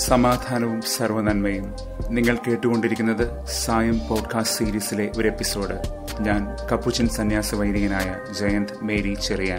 സമാധാനവും സർവനന്മയും നിങ്ങൾ കേട്ടുകൊണ്ടിരിക്കുന്നത് സായം പോഡ്കാസ്റ്റ് സീരീസിലെ ഒരു എപ്പിസോഡ് ഞാൻ കപ്പുച്ചൻ സന്യാസ വൈദികനായ ജയന്ത് മേരി ചെറിയാൻ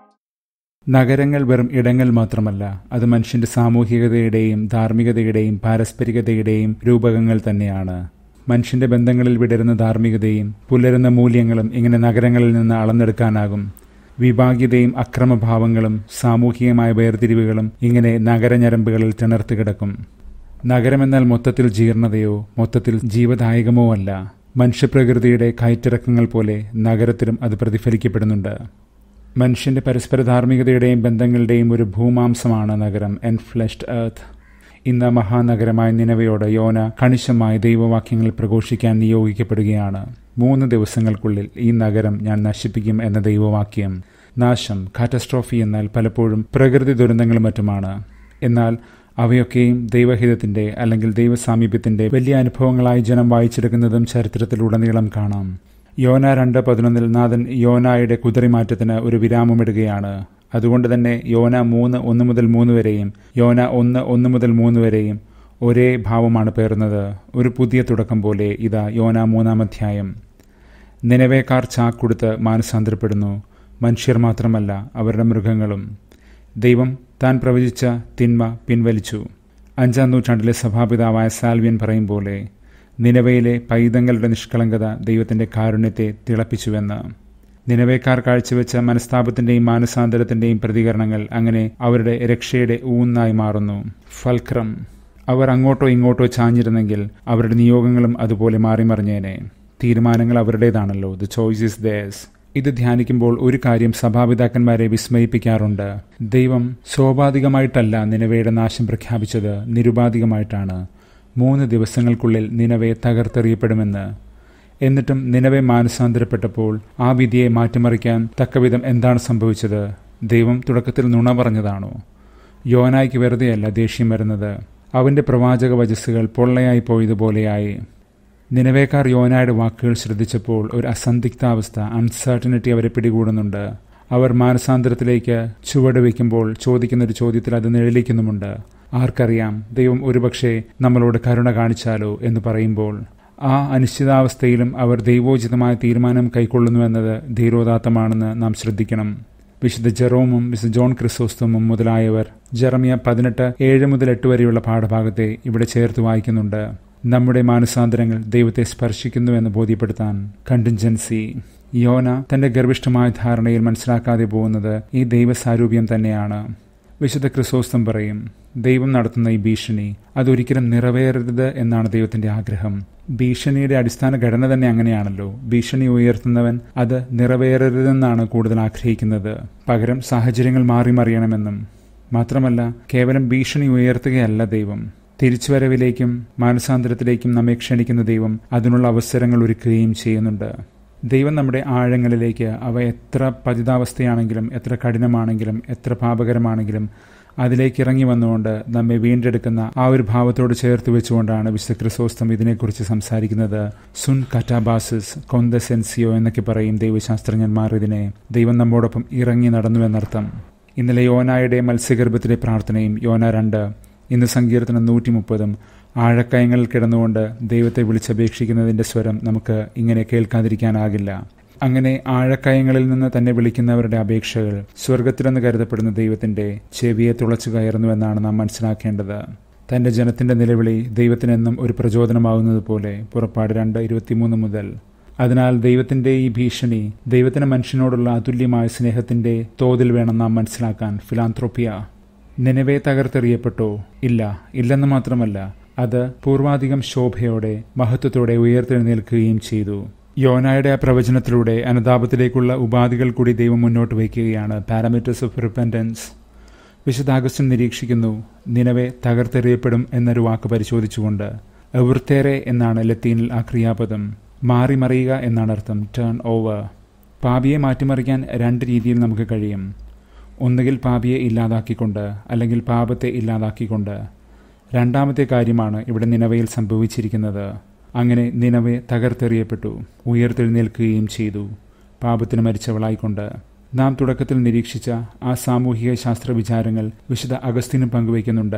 നഗരങ്ങൾ വെറും ഇടങ്ങൾ മാത്രമല്ല അത് മനുഷ്യന്റെ സാമൂഹികതയുടെയും ധാർമ്മികതയുടെയും പാരസ്പരികതയുടെയും രൂപകങ്ങൾ തന്നെയാണ് മനുഷ്യന്റെ ബന്ധങ്ങളിൽ വിടരുന്ന ധാർമ്മികതയും പുലരുന്ന മൂല്യങ്ങളും ഇങ്ങനെ നഗരങ്ങളിൽ നിന്ന് അളന്നെടുക്കാനാകും വിഭാഗ്യതയും അക്രമഭാവങ്ങളും സാമൂഹികമായ വേർതിരിവുകളും ഇങ്ങനെ നഗരഞരമ്പുകളിൽ തിണർത്ത് കിടക്കും നഗരമെന്നാൽ മൊത്തത്തിൽ ജീർണതയോ മൊത്തത്തിൽ ജീവദായകമോ അല്ല മനുഷ്യപ്രകൃതിയുടെ കയറ്റിറക്കങ്ങൾ പോലെ നഗരത്തിലും അത് പ്രതിഫലിക്കപ്പെടുന്നുണ്ട് മനുഷ്യന്റെ പരസ്പര ധാർമ്മികതയുടെയും ബന്ധങ്ങളുടെയും ഒരു ഭൂമാംസമാണ് നഗരം എൻഫ്ലഷ്ഡ് എർത്ത് ഇന്ന് മഹാനഗരമായ നിലവയോട് യോന കണിശമായ ദൈവവാക്യങ്ങൾ പ്രഘോഷിക്കാൻ നിയോഗിക്കപ്പെടുകയാണ് മൂന്ന് ദിവസങ്ങൾക്കുള്ളിൽ ഈ നഗരം ഞാൻ നശിപ്പിക്കും എന്ന ദൈവവാക്യം നാശം കാറ്റസ്ട്രോഫി എന്നാൽ പലപ്പോഴും പ്രകൃതി ദുരന്തങ്ങളും മറ്റുമാണ് എന്നാൽ അവയൊക്കെയും ദൈവഹിതത്തിന്റെ അല്ലെങ്കിൽ ദൈവസാമീപ്യത്തിന്റെ വലിയ അനുഭവങ്ങളായി ജനം വായിച്ചെടുക്കുന്നതും ചരിത്രത്തിലുടനീളം കാണാം യോന രണ്ട് പതിനൊന്നിൽ നാഥൻ യോനായുടെ കുതിറിമാറ്റത്തിന് ഒരു വിരാമമിടുകയാണ് അതുകൊണ്ട് തന്നെ യോന മൂന്ന് ഒന്ന് മുതൽ മൂന്ന് വരെയും യോന ഒന്ന് ഒന്ന് മുതൽ മൂന്ന് വരെയും ഒരേ ഭാവമാണ് പേറുന്നത് ഒരു പുതിയ തുടക്കം പോലെ ഇതാ യോന മൂന്നാം അധ്യായം നിലവേക്കാർ ചാക്കൊടുത്ത് മാനസാന്തരപ്പെടുന്നു മനുഷ്യർ മാത്രമല്ല അവരുടെ മൃഗങ്ങളും ദൈവം താൻ പ്രവചിച്ച തിന്മ പിൻവലിച്ചു അഞ്ചാം നൂറ്റാണ്ടിലെ സഭാപിതാവായ സാൽവിയൻ പറയും പോലെ നിലവയിലെ പൈതങ്ങളുടെ നിഷ്കളങ്കത ദൈവത്തിന്റെ കാരുണ്യത്തെ തിളപ്പിച്ചുവെന്ന് നിലവേക്കാർ കാഴ്ചവെച്ച മനസ്താപത്തിന്റെയും മാനസാന്തരത്തിന്റെയും പ്രതികരണങ്ങൾ അങ്ങനെ അവരുടെ രക്ഷയുടെ ഊന്നായി മാറുന്നു ഫൽക്രം അവർ അങ്ങോട്ടോ ഇങ്ങോട്ടോ ചാഞ്ഞിരുന്നെങ്കിൽ അവരുടെ നിയോഗങ്ങളും അതുപോലെ മാറിമറിഞ്ഞേനെ തീരുമാനങ്ങൾ അവരുടേതാണല്ലോ ദ ചോയ്സ് ഇസ് ദേസ് ഇത് ധ്യാനിക്കുമ്പോൾ ഒരു കാര്യം സഭാപിതാക്കന്മാരെ വിസ്മയിപ്പിക്കാറുണ്ട് ദൈവം സ്വാഭാവികമായിട്ടല്ല നിലവയുടെ നാശം പ്രഖ്യാപിച്ചത് നിരുപാധികമായിട്ടാണ് മൂന്ന് ദിവസങ്ങൾക്കുള്ളിൽ നിലവെ തകർത്തെറിയപ്പെടുമെന്ന് എന്നിട്ടും നിലവെ മാനസാന്തരപ്പെട്ടപ്പോൾ ആ വിധിയെ മാറ്റിമറിക്കാൻ തക്കവിധം എന്താണ് സംഭവിച്ചത് ദൈവം തുടക്കത്തിൽ നുണ പറഞ്ഞതാണോ യോനായ്ക്ക് വെറുതെയല്ല ദേഷ്യം വരുന്നത് അവന്റെ പ്രവാചക വചസ്സുകൾ പൊള്ളയായി പോയതുപോലെയായി നിലവേക്കാർ യോനായുടെ വാക്കുകൾ ശ്രദ്ധിച്ചപ്പോൾ ഒരു അസന്ദിഗ്ധാവസ്ഥ അൺസർട്ടനിറ്റി അവരെ പിടികൂടുന്നുണ്ട് അവർ മാനസാന്തരത്തിലേക്ക് ചുവട് വയ്ക്കുമ്പോൾ ചോദിക്കുന്ന ഒരു ചോദ്യത്തിൽ അത് നിഴലിക്കുന്നുമുണ്ട് ആർക്കറിയാം ദൈവം ഒരുപക്ഷെ നമ്മളോട് കരുണ കാണിച്ചാലോ എന്ന് പറയുമ്പോൾ ആ അനിശ്ചിതാവസ്ഥയിലും അവർ ദൈവോചിതമായ തീരുമാനം കൈക്കൊള്ളുന്നുവെന്നത് ധീരോദാത്തമാണെന്ന് നാം ശ്രദ്ധിക്കണം വിശുദ്ധ ജെറോമും വിശുദ്ധ ജോൺ ക്രിസോസ്തമും മുതലായവർ ജെറമിയ പതിനെട്ട് ഏഴ് മുതൽ എട്ട് വരെയുള്ള പാഠഭാഗത്തെ ഇവിടെ ചേർത്ത് വായിക്കുന്നുണ്ട് നമ്മുടെ മാനസാന്തരങ്ങൾ ദൈവത്തെ സ്പർശിക്കുന്നുവെന്ന് ബോധ്യപ്പെടുത്താൻ കണ്ടിൻജൻസി യോന തന്റെ ഗർഭിഷ്ഠമായ ധാരണയിൽ മനസ്സിലാക്കാതെ പോകുന്നത് ഈ ദൈവസാരൂപ്യം തന്നെയാണ് വിശുദ്ധ ക്രിസോസ്തം പറയും ദൈവം നടത്തുന്ന ഈ ഭീഷണി അതൊരിക്കലും നിറവേറരുത് എന്നാണ് ദൈവത്തിന്റെ ആഗ്രഹം ഭീഷണിയുടെ അടിസ്ഥാന ഘടന തന്നെ അങ്ങനെയാണല്ലോ ഭീഷണി ഉയർത്തുന്നവൻ അത് നിറവേറരുതെന്നാണ് കൂടുതൽ ആഗ്രഹിക്കുന്നത് പകരം സാഹചര്യങ്ങൾ മാറി മറിയണമെന്നും മാത്രമല്ല കേവലം ഭീഷണി ഉയർത്തുകയല്ല ദൈവം തിരിച്ചുവരവിലേക്കും മാനസാന്തരത്തിലേക്കും നമ്മെ ക്ഷണിക്കുന്ന ദൈവം അതിനുള്ള അവസരങ്ങൾ ഒരുക്കുകയും ചെയ്യുന്നുണ്ട് ദൈവം നമ്മുടെ ആഴങ്ങളിലേക്ക് അവ എത്ര പതിതാവസ്ഥയാണെങ്കിലും എത്ര കഠിനമാണെങ്കിലും എത്ര പാപകരമാണെങ്കിലും അതിലേക്ക് ഇറങ്ങി വന്നുകൊണ്ട് നമ്മെ വീണ്ടെടുക്കുന്ന ആ ഒരു ഭാവത്തോട് ചേർത്ത് വെച്ചുകൊണ്ടാണ് വിശുദ്ധ ക്രിസോസ്തം ഇതിനെക്കുറിച്ച് സംസാരിക്കുന്നത് സുൻ കറ്റാബാസിസ് കൊന്തസെൻസിയോ എന്നൊക്കെ പറയും ദൈവശാസ്ത്രജ്ഞന്മാർ ഇതിനെ ദൈവം നമ്മോടൊപ്പം ഇറങ്ങി നടന്നുവെന്നർത്ഥം ഇന്നലെ യോനായുടെ മത്സ്യഗർഭത്തിലെ പ്രാർത്ഥനയും യോന രണ്ട് ഇന്ന് സങ്കീർത്തനം നൂറ്റി മുപ്പതും ആഴക്കയങ്ങളിൽ കിടന്നുകൊണ്ട് ദൈവത്തെ വിളിച്ചപേക്ഷിക്കുന്നതിന്റെ സ്വരം നമുക്ക് ഇങ്ങനെ കേൾക്കാതിരിക്കാനാകില്ല അങ്ങനെ ആഴക്കയങ്ങളിൽ നിന്ന് തന്നെ വിളിക്കുന്നവരുടെ അപേക്ഷകൾ സ്വർഗത്തിലെന്ന് കരുതപ്പെടുന്ന ദൈവത്തിന്റെ ചെവിയെ തുളച്ചു കയറുന്നുവെന്നാണ് നാം മനസ്സിലാക്കേണ്ടത് തന്റെ ജനത്തിന്റെ നിലവിളി ദൈവത്തിനെന്നും ഒരു പ്രചോദനമാകുന്നത് പോലെ പുറപ്പാട് രണ്ട് ഇരുപത്തിമൂന്ന് മുതൽ അതിനാൽ ദൈവത്തിന്റെ ഈ ഭീഷണി ദൈവത്തിന് മനുഷ്യനോടുള്ള അതുല്യമായ സ്നേഹത്തിന്റെ തോതിൽ വേണം നാം മനസ്സിലാക്കാൻ ഫിലാന്ത്രോപ്പിയ നിലവെ തകർത്തെറിയപ്പെട്ടോ ഇല്ല ഇല്ലെന്ന് മാത്രമല്ല അത് പൂർവാധികം ശോഭയോടെ മഹത്വത്തോടെ ഉയർത്തെഴുന്നേൽക്കുകയും ചെയ്തു യോനായുടെ ആ പ്രവചനത്തിലൂടെ അനുതാപത്തിലേക്കുള്ള ഉപാധികൾ കൂടി ദൈവം മുന്നോട്ട് വയ്ക്കുകയാണ് പാരാമീറ്റേഴ്സ് ഓഫ് റിപ്പൻറ്റൻസ് വിശുദ്ധാഗസ്റ്റിൻ നിരീക്ഷിക്കുന്നു നിലവെ തകർത്തെറിയപ്പെടും എന്നൊരു വാക്ക് പരിശോധിച്ചുകൊണ്ട് എവൃത്തേറെ എന്നാണ് ലത്തീനിൽ ആ ക്രിയാപദം മാറിമറിയുക എന്നാണ് അർത്ഥം ടേൺ ഓവർ പാപിയെ മാറ്റിമറിക്കാൻ രണ്ട് രീതിയിൽ നമുക്ക് കഴിയും ഒന്നുകിൽ പാപിയെ ഇല്ലാതാക്കിക്കൊണ്ട് അല്ലെങ്കിൽ പാപത്തെ ഇല്ലാതാക്കിക്കൊണ്ട് രണ്ടാമത്തെ കാര്യമാണ് ഇവിടെ നിലവയിൽ സംഭവിച്ചിരിക്കുന്നത് അങ്ങനെ നിലവെ തകർത്തെറിയപ്പെട്ടു ഉയർത്തെഴുന്നേൽക്കുകയും ചെയ്തു പാപത്തിന് മരിച്ചവളായിക്കൊണ്ട് നാം തുടക്കത്തിൽ നിരീക്ഷിച്ച ആ സാമൂഹിക ശാസ്ത്ര വിചാരങ്ങൾ വിശുദ്ധ അഗസ്തിനും പങ്കുവയ്ക്കുന്നുണ്ട്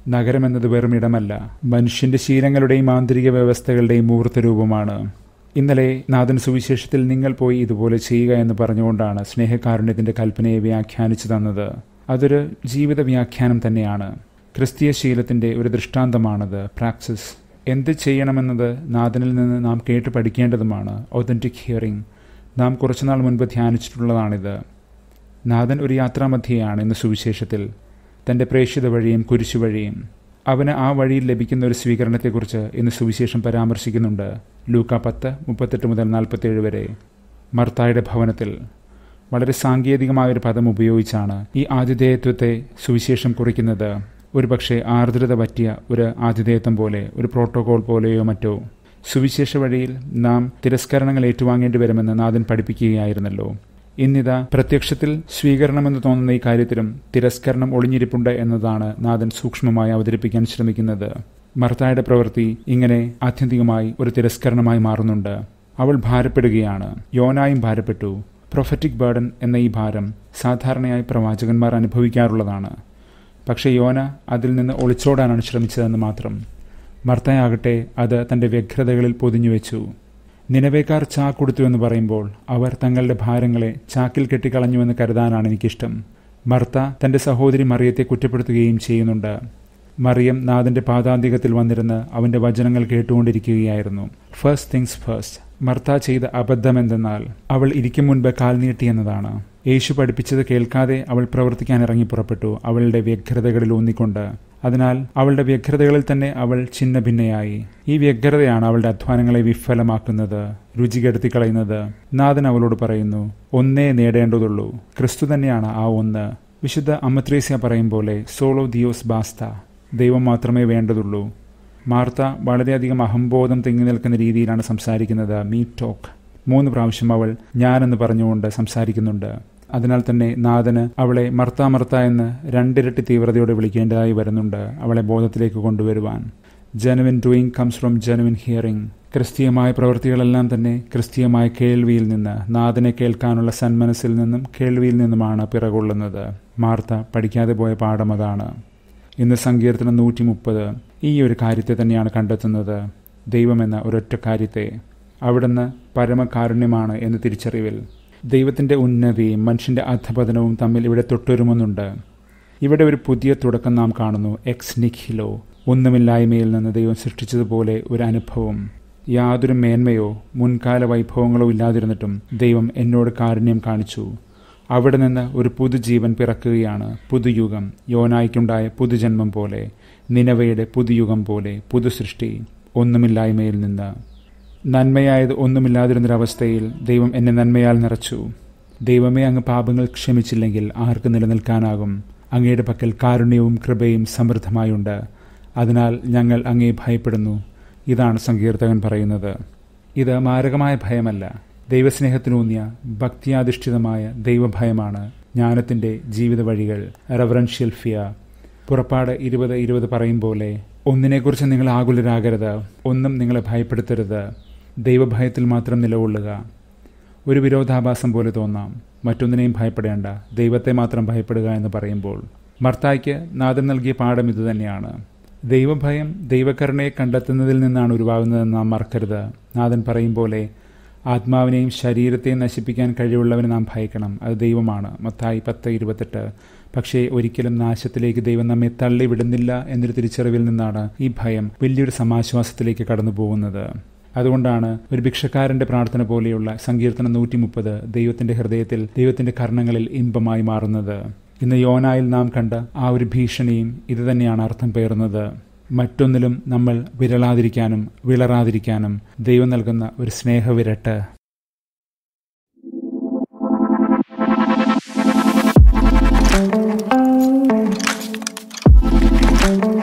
നഗരമെന്നത് വെറും ഇടമല്ല മനുഷ്യന്റെ ശീലങ്ങളുടെയും ആന്തരിക വ്യവസ്ഥകളുടെയും മൂർത്തരൂപമാണ് ഇന്നലെ നാഥൻ സുവിശേഷത്തിൽ നിങ്ങൾ പോയി ഇതുപോലെ ചെയ്യുക എന്ന് പറഞ്ഞുകൊണ്ടാണ് സ്നേഹകാരുണ്യത്തിന്റെ കൽപ്പനയെ വ്യാഖ്യാനിച്ചു തന്നത് അതൊരു ജീവിത വ്യാഖ്യാനം തന്നെയാണ് ക്രിസ്തീയ ശീലത്തിന്റെ ഒരു ദൃഷ്ടാന്തമാണത് പ്രാക്സിസ് എന്ത് ചെയ്യണമെന്നത് നാഥനിൽ നിന്ന് നാം കേട്ട് പഠിക്കേണ്ടതുമാണ് ഒതന്റിക് ഹിയറിംഗ് നാം കുറച്ചുനാൾ മുൻപ് ധ്യാനിച്ചിട്ടുള്ളതാണിത് നാഥൻ ഒരു യാത്രാമധ്യയാണ് ഇന്ന് സുവിശേഷത്തിൽ തന്റെ പ്രേക്ഷിത വഴിയും കുരിശു വഴിയും അവന് ആ വഴിയിൽ ലഭിക്കുന്ന ഒരു സ്വീകരണത്തെക്കുറിച്ച് ഇന്ന് സുവിശേഷം പരാമർശിക്കുന്നുണ്ട് ലൂക്ക പത്ത് മുപ്പത്തെട്ട് മുതൽ നാൽപ്പത്തേഴ് വരെ മർത്തായുടെ ഭവനത്തിൽ വളരെ സാങ്കേതികമായ ഒരു പദം ഉപയോഗിച്ചാണ് ഈ ആതിഥേയത്വത്തെ സുവിശേഷം കുറിക്കുന്നത് ഒരുപക്ഷെ ആർദ്രത പറ്റിയ ഒരു ആതിഥേയത്വം പോലെ ഒരു പ്രോട്ടോകോൾ പോലെയോ മറ്റോ സുവിശേഷ വഴിയിൽ നാം തിരസ്കരണങ്ങൾ ഏറ്റുവാങ്ങേണ്ടി വരുമെന്ന് നാഥൻ പഠിപ്പിക്കുകയായിരുന്നല്ലോ ഇന്നിതാ പ്രത്യക്ഷത്തിൽ സ്വീകരണമെന്ന് തോന്നുന്ന ഈ കാര്യത്തിലും തിരസ്കരണം ഒളിഞ്ഞിരിപ്പുണ്ട് എന്നതാണ് നാഥൻ സൂക്ഷ്മമായി അവതരിപ്പിക്കാൻ ശ്രമിക്കുന്നത് മർത്തായുടെ പ്രവൃത്തി ഇങ്ങനെ ആത്യന്തികമായി ഒരു തിരസ്കരണമായി മാറുന്നുണ്ട് അവൾ ഭാരപ്പെടുകയാണ് യോനായും ഭാരപ്പെട്ടു പ്രൊഫറ്റിക് ബേർഡൻ എന്ന ഈ ഭാരം സാധാരണയായി പ്രവാചകന്മാർ അനുഭവിക്കാറുള്ളതാണ് പക്ഷേ യോന അതിൽ നിന്ന് ഒളിച്ചോടാനാണ് ശ്രമിച്ചതെന്ന് മാത്രം മർത്തയാകട്ടെ അത് തന്റെ വ്യഗ്രതകളിൽ പൊതിഞ്ഞുവെച്ചു നിലവേക്കാർ ചാക്കൊടുത്തു എന്ന് പറയുമ്പോൾ അവർ തങ്ങളുടെ ഭാരങ്ങളെ ചാക്കിൽ കെട്ടിക്കളഞ്ഞുവെന്ന് കരുതാനാണ് എനിക്കിഷ്ടം മർത്ത തന്റെ സഹോദരി മറിയത്തെ കുറ്റപ്പെടുത്തുകയും ചെയ്യുന്നുണ്ട് മറിയം നാഥന്റെ പാതാന്തികത്തിൽ വന്നിരുന്ന് അവന്റെ വചനങ്ങൾ കേട്ടുകൊണ്ടിരിക്കുകയായിരുന്നു ഫസ്റ്റ് തിങ്സ് ഫസ്റ്റ് മർത്ത ചെയ്ത അബദ്ധമെന്തെന്നാൽ അവൾ ഇരിക്കും മുൻപ് കാൽ നീട്ടിയെന്നതാണ് യേശു പഠിപ്പിച്ചത് കേൾക്കാതെ അവൾ പ്രവർത്തിക്കാൻ ഇറങ്ങി പുറപ്പെട്ടു അവളുടെ വ്യഗ്രതകളിൽ ഊന്നിക്കൊണ്ട് അതിനാൽ അവളുടെ വ്യഗ്രതകളിൽ തന്നെ അവൾ ചിന്ന ഭിന്നയായി ഈ വ്യഗ്രതയാണ് അവളുടെ അധ്വാനങ്ങളെ വിഫലമാക്കുന്നത് രുചികെടുത്തി കളയുന്നത് നാഥൻ അവളോട് പറയുന്നു ഒന്നേ നേടേണ്ടതുള്ളൂ ക്രിസ്തു തന്നെയാണ് ആ ഒന്ന് വിശുദ്ധ അമത്രേസ്യ പറയും പോലെ സോളോ ദിയോസ് ബാസ്ത ദൈവം മാത്രമേ വേണ്ടതുള്ളൂ മാർത്ത വളരെയധികം അഹംബോധം തിങ്ങി നിൽക്കുന്ന രീതിയിലാണ് സംസാരിക്കുന്നത് മീ ടോക്ക് മൂന്ന് പ്രാവശ്യം അവൾ ഞാനെന്ന് പറഞ്ഞുകൊണ്ട് സംസാരിക്കുന്നുണ്ട് അതിനാൽ തന്നെ നാഥന് അവളെ മർത്ത മർത്ത എന്ന് രണ്ടിരട്ടി തീവ്രതയോടെ വിളിക്കേണ്ടതായി വരുന്നുണ്ട് അവളെ ബോധത്തിലേക്ക് കൊണ്ടുവരുവാൻ genuine doing comes from genuine hearing ക്രിസ്തീയമായ പ്രവൃത്തികളെല്ലാം തന്നെ ക്രിസ്തീയമായ കേൾവിയിൽ നിന്ന് നാഥനെ കേൾക്കാനുള്ള സന്മനസ്സിൽ നിന്നും കേൾവിയിൽ നിന്നുമാണ് പിറകൊള്ളുന്നത് മാർത്ത പഠിക്കാതെ പോയ പാഠം അതാണ് ഇന്ന് സങ്കീർത്തനം നൂറ്റി മുപ്പത് ഈ ഒരു കാര്യത്തെ തന്നെയാണ് കണ്ടെത്തുന്നത് ദൈവമെന്ന ഒരൊറ്റ കാര്യത്തെ അവിടുന്ന് പരമകാരുണ്യമാണ് എന്ന് തിരിച്ചറിവിൽ ദൈവത്തിൻ്റെ ഉന്നതിയും മനുഷ്യൻ്റെ അധപതനവും തമ്മിൽ ഇവിടെ തൊട്ടുവരുമെന്നുണ്ട് ഇവിടെ ഒരു പുതിയ തുടക്കം നാം കാണുന്നു എക്സ് നിഖിലോ ഒന്നുമില്ലായ്മയിൽ നിന്ന് ദൈവം സൃഷ്ടിച്ചതുപോലെ ഒരു അനുഭവം യാതൊരു മേന്മയോ മുൻകാല വൈഭവങ്ങളോ ഇല്ലാതിരുന്നിട്ടും ദൈവം എന്നോട് കാരുണ്യം കാണിച്ചു അവിടെ നിന്ന് ഒരു പുതുജീവൻ പിറക്കുകയാണ് പുതുയുഗം യോനായ്ക്കുണ്ടായ പുതുജന്മം പോലെ നിലവയുടെ പുതുയുഗം പോലെ പുതുസൃഷ്ടി ഒന്നുമില്ലായ്മയിൽ നിന്ന് നന്മയായത് ഒന്നുമില്ലാതിരുന്നൊരവസ്ഥയിൽ ദൈവം എന്നെ നന്മയാൽ നിറച്ചു ദൈവമേ അങ്ങ് പാപങ്ങൾ ക്ഷമിച്ചില്ലെങ്കിൽ ആർക്ക് നിലനിൽക്കാനാകും അങ്ങയുടെ പക്കൽ കാരുണ്യവും കൃപയും സമൃദ്ധമായുണ്ട് അതിനാൽ ഞങ്ങൾ അങ്ങേ ഭയപ്പെടുന്നു ഇതാണ് സങ്കീർത്തകൻ പറയുന്നത് ഇത് മാരകമായ ഭയമല്ല ദൈവസ്നേഹത്തിനൂന്നിയ ഭക്തിയാധിഷ്ഠിതമായ ദൈവഭയമാണ് ജ്ഞാനത്തിന്റെ ജീവിത വഴികൾ റെവറൻഷ്യൽ ഫിയ പുറപ്പാട് ഇരുപത് ഇരുപത് പറയും പോലെ ഒന്നിനെക്കുറിച്ച് നിങ്ങൾ ആകുലരാകരുത് ഒന്നും നിങ്ങളെ ഭയപ്പെടുത്തരുത് ദൈവഭയത്തിൽ മാത്രം നിലകൊള്ളുക ഒരു വിരോധാഭാസം പോലെ തോന്നാം മറ്റൊന്നിനെയും ഭയപ്പെടേണ്ട ദൈവത്തെ മാത്രം ഭയപ്പെടുക എന്ന് പറയുമ്പോൾ മർത്തായ്ക്ക് നാഥൻ നൽകിയ പാഠം ഇതുതന്നെയാണ് ദൈവഭയം ദൈവകരുണയെ കണ്ടെത്തുന്നതിൽ നിന്നാണ് ഉരുവാകുന്നതെന്ന് നാം മറക്കരുത് നാഥൻ പറയും പോലെ ആത്മാവിനെയും ശരീരത്തെയും നശിപ്പിക്കാൻ കഴിവുള്ളവനെ നാം ഭയക്കണം അത് ദൈവമാണ് മത്തായി പത്ത് ഇരുപത്തെട്ട് പക്ഷേ ഒരിക്കലും നാശത്തിലേക്ക് ദൈവം നമ്മെ തള്ളിവിടുന്നില്ല എന്നൊരു തിരിച്ചറിവിൽ നിന്നാണ് ഈ ഭയം വലിയൊരു സമാശ്വാസത്തിലേക്ക് കടന്നു പോകുന്നത് അതുകൊണ്ടാണ് ഒരു ഭിക്ഷക്കാരന്റെ പ്രാർത്ഥന പോലെയുള്ള സങ്കീർത്തനം നൂറ്റി മുപ്പത് ദൈവത്തിന്റെ ഹൃദയത്തിൽ ദൈവത്തിന്റെ കർണങ്ങളിൽ ഇമ്പമായി മാറുന്നത് ഇന്ന് യോനായിൽ നാം കണ്ട ആ ഒരു ഭീഷണിയും ഇതുതന്നെയാണ് അർത്ഥം പേറുന്നത് മറ്റൊന്നിലും നമ്മൾ വിരളാതിരിക്കാനും വിളറാതിരിക്കാനും ദൈവം നൽകുന്ന ഒരു സ്നേഹവിരട്ട് thank you